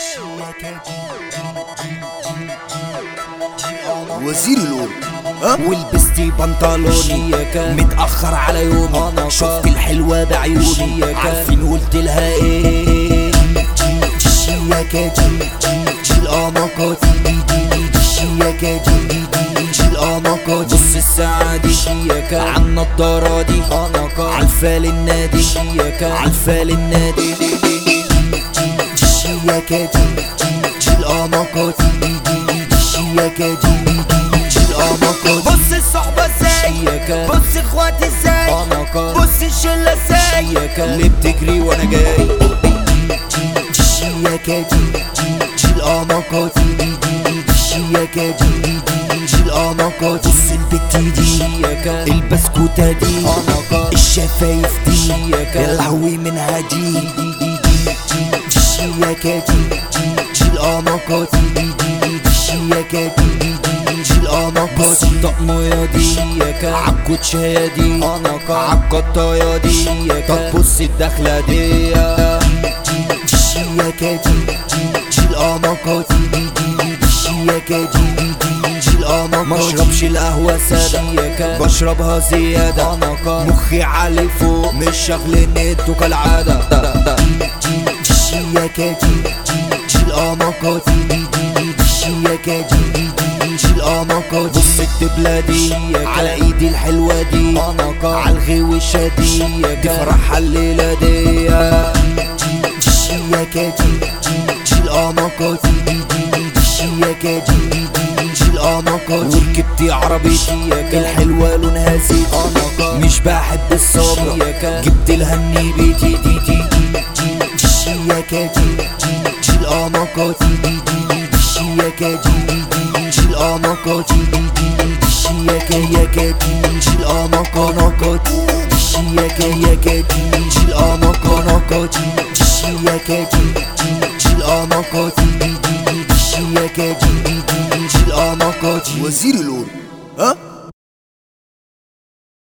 وزير الأول ها ولبستي بنطلوني متأخر على يومي شفت الحلوة بعيوني عارفين قلت لها ايه شياكة جي جي الأماكة دي دي دي دي شياكة جي دي دي جي الأماكة دي بص الساعة دي شياكة عالنضارة دي عالفال النادي شياكة عالفال النادي جي شياكة جي جي الأماكة دي دي دي دي شياكة جي دي دي جي الأماكة دي بص الصحبة ازاي شياكة بص اخواتي ازاي بص الشلة ازاي شياكة اللي بتجري وانا جاي جي شياكة جي جي الأماكة دي دي دي دي شياكة جي دي دي جي الأماكة دي بص البت دي شياكة البسكوتة دي الشفايف دي شياكة يا لهوي منها دي دي دي دي دي شياكة دي جي الأماكة دي دي دي دي شياكة دي دي دي جي الأماكة بص دي الطقمية دي شياكة عالكوتشية دي عالقطاية دي شياكة طب بص الدخلة دي جي شياكة دي جي الأماكة دي دي دي دي شياكة دي دي دي جي الأماكة دي مشربش القهوة سادة بشربها زيادة مخي عالي فوق مش شغل النت كالعادة جي شياكة دي جي الأماكة دي دي دي دي شياكة دي دي دي جي الأماكة دي بص الدبلة دي على ايدي الحلوة دي عالغوشة دي تفرح الليلة دي جي شياكة دي جي الأماكة دي دي دي دي شياكة دي دي دي جي الأماكة دي وركبتي عربيتي الحلوة لونها زيت مش بحب الصابر جبت لها النبيتي دي دي جي شياكة دي جي الأماكة دي دي دي دي شياكة دي دي دي جي الأماكة دي دي دي دي شياكة ياكة دي جي الأماكة ناكة دي شياكة ياكة دي جي الأماكة ناكة دي شياكة دي جي الأماكة دي دي دي دي شياكة دي دي دي جي الأماكة دي وزير الأول ها